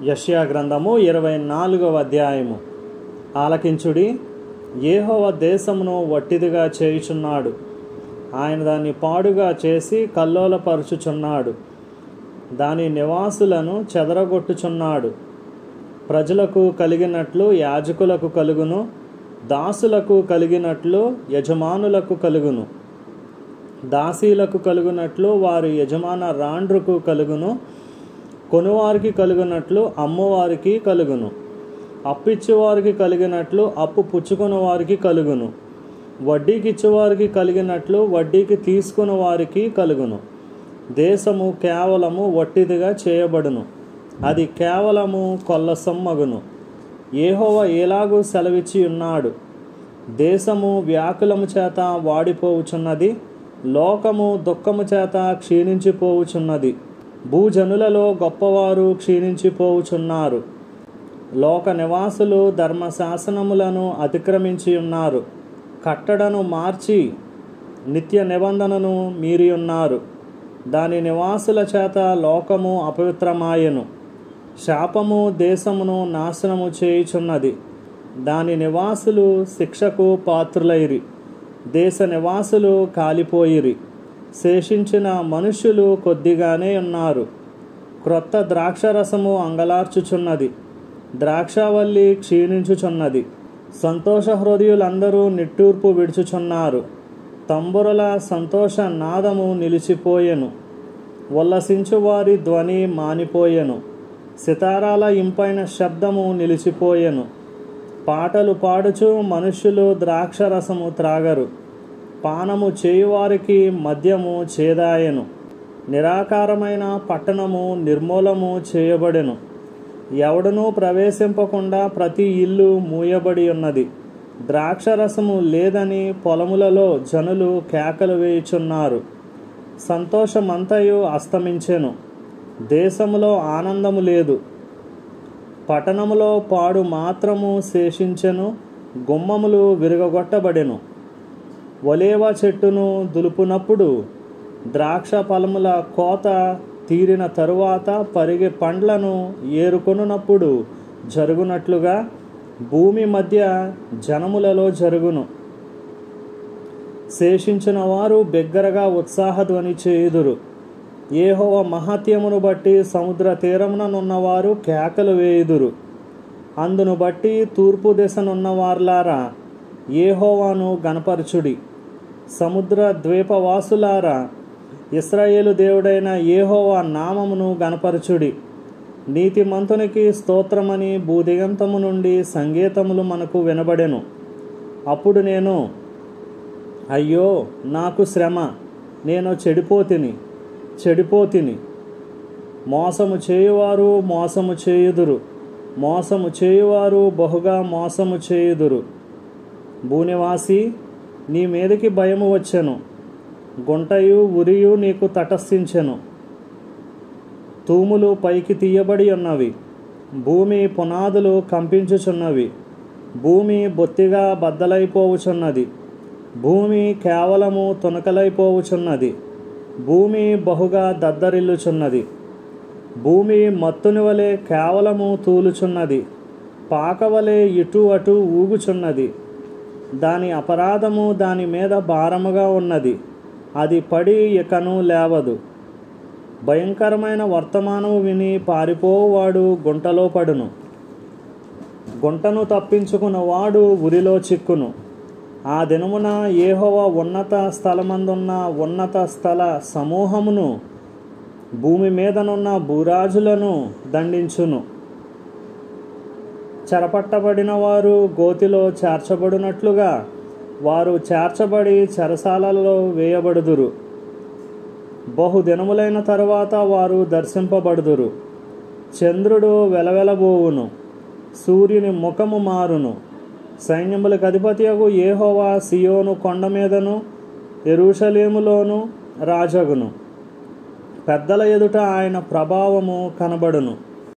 యష్యా గ్రంథము ఇరవై నాలుగవ అధ్యాయము ఆలకించుడి ఏహోవ దేశమును వట్టిదిగా చేయుచున్నాడు ఆయన దాన్ని పాడుగా చేసి కల్లోలపరుచుచున్నాడు దాని నివాసులను చెదరగొట్టుచున్నాడు ప్రజలకు కలిగినట్లు యాజకులకు కలుగును దాసులకు కలిగినట్లు యజమానులకు కలుగును దాసీలకు కలుగునట్లు వారి యజమాన రాండ్రుకు కలుగును కొనువారికి కలుగునట్లు అమ్మవారికి కలుగును అప్పిచ్చేవారికి కలిగినట్లు అప్పు పుచ్చుకున్న వారికి కలుగును వడ్డీకి ఇచ్చేవారికి కలిగినట్లు వడ్డీకి తీసుకున్న వారికి కలుగును దేశము కేవలము వట్టిదిగా చేయబడును అది కేవలము కొల్లసమ్మగును ఏహోవ ఎలాగూ సెలవిచ్చి ఉన్నాడు దేశము వ్యాకులము చేత వాడిపోవుచున్నది లోకము దుఃఖము చేత క్షీణించిపోవుచున్నది భూజనులలో గొప్పవారు క్షీణించిపోవుచున్నారు లోక నివాసులు ధర్మశాసనములను అతిక్రమించి ఉన్నారు కట్టడను మార్చి నిత్య నిబంధనను మీరి ఉన్నారు దాని నివాసుల చేత లోకము అపవిత్రమాయెను శాపము దేశమును నాశనము చేయుచున్నది దాని నివాసులు శిక్షకు పాత్రులైరి దేశ నివాసులు కాలిపోయిరి శేషించిన మనుష్యులు కొద్దిగానే ఉన్నారు క్రొత్త ద్రాక్షరసము అంగలార్చుచున్నది ద్రాక్షావల్లి క్షీణించుచున్నది సంతోష హృదయులందరూ నిట్టూర్పు విడుచుచున్నారు తంబురల సంతోష నాదము నిలిచిపోయెను ఉల్లసించు వారి ధ్వని మానిపోయెను సితారాల ఇంపైన శబ్దము నిలిచిపోయెను పాటలు పాడుచు మనుష్యులు ద్రాక్షరసము త్రాగరు పానము చేయువారికి మద్యము చేదాయెను నిరాకారమైన పట్టణము నిర్మూలము చేయబడెను ఎవడనూ ప్రవేశింపకుండా ప్రతి ఇల్లు మూయబడి ఉన్నది ద్రాక్షరసము లేదని పొలములలో జనులు కేకలు వేయుచున్నారు సంతోషమంతయు అస్తమించెను దేశములో ఆనందము లేదు పట్టణములో పాడు మాత్రము శేషించెను గుమ్మములు విరగొట్టబడెను ఒలేవ చెట్టును దులుపునప్పుడు ద్రాక్ష ఫలముల కోత తీరిన తరువాత పరిగె పండ్లను ఏరుకొనున్నప్పుడు జరుగునట్లుగా భూమి మధ్య జనములలో జరుగును శేషించిన వారు బిగ్గరగా ఉత్సాహధ్వని చేయుదురు ఏహోవ మహత్యమును బట్టి సముద్ర తీరముననున్నవారు కేకలు వేయుదురు అందును బట్టి తూర్పు దిశనున్నవార్లారా ఏహోవాను గనపరచుడి సముద్ర ద్వీపవాసులారా ఇస్రాయేలు దేవుడైన ఏహోవా నామమును గనపరచుడి నీతిమంతునికి స్తోత్రమని భూదిగంతము నుండి సంగీతములు మనకు వినబడెను అప్పుడు నేను అయ్యో నాకు శ్రమ నేను చెడిపోతిని చెడిపోతిని మోసము చేయువారు మోసము చేయుదురు మోసము చేయువారు బహుగా మోసము చేయుదురు భూనివాసి నీ మీదకి భయము వచ్చెను గుంటయు ఉరియు నీకు తటస్థించెను తూములు పైకి తీయబడి ఉన్నవి భూమి పునాదులు కంపించుచున్నవి భూమి బొత్తిగా బద్దలైపోవుచున్నది భూమి కేవలము తునకలైపోవుచున్నది భూమి బహుగా దద్దరిల్లుచున్నది భూమి మత్తుని వలె కేవలము తూలుచున్నది పాకవలే ఇటు అటు ఊగుచున్నది దాని అపరాధము దాని మీద భారముగా ఉన్నది అది పడి ఇకను లేవదు భయంకరమైన వర్తమానము విని పారిపోవాడు గుంటలో పడును గుంటను తప్పించుకున్న వాడు ఉరిలో చిక్కును ఆ దినమున ఏహోవ ఉన్నత స్థలమందున్న ఉన్నత స్థల సమూహమును భూమి మీదనున్న భూరాజులను దండించును చెరపట్టబడిన వారు గోతిలో చేర్చబడినట్లుగా వారు చేర్చబడి చెరసాలలో వేయబడుదురు బహుదినములైన తరువాత వారు దర్శింపబడుదురు చంద్రుడు వెలవెలబోవును సూర్యుని ముఖము మారును సైన్యములకు అధిపతియగు ఏహోవా సియోను కొండ మీదను ఎరుషలేములోను రాజగును పెద్దల ఎదుట ఆయన ప్రభావము కనబడును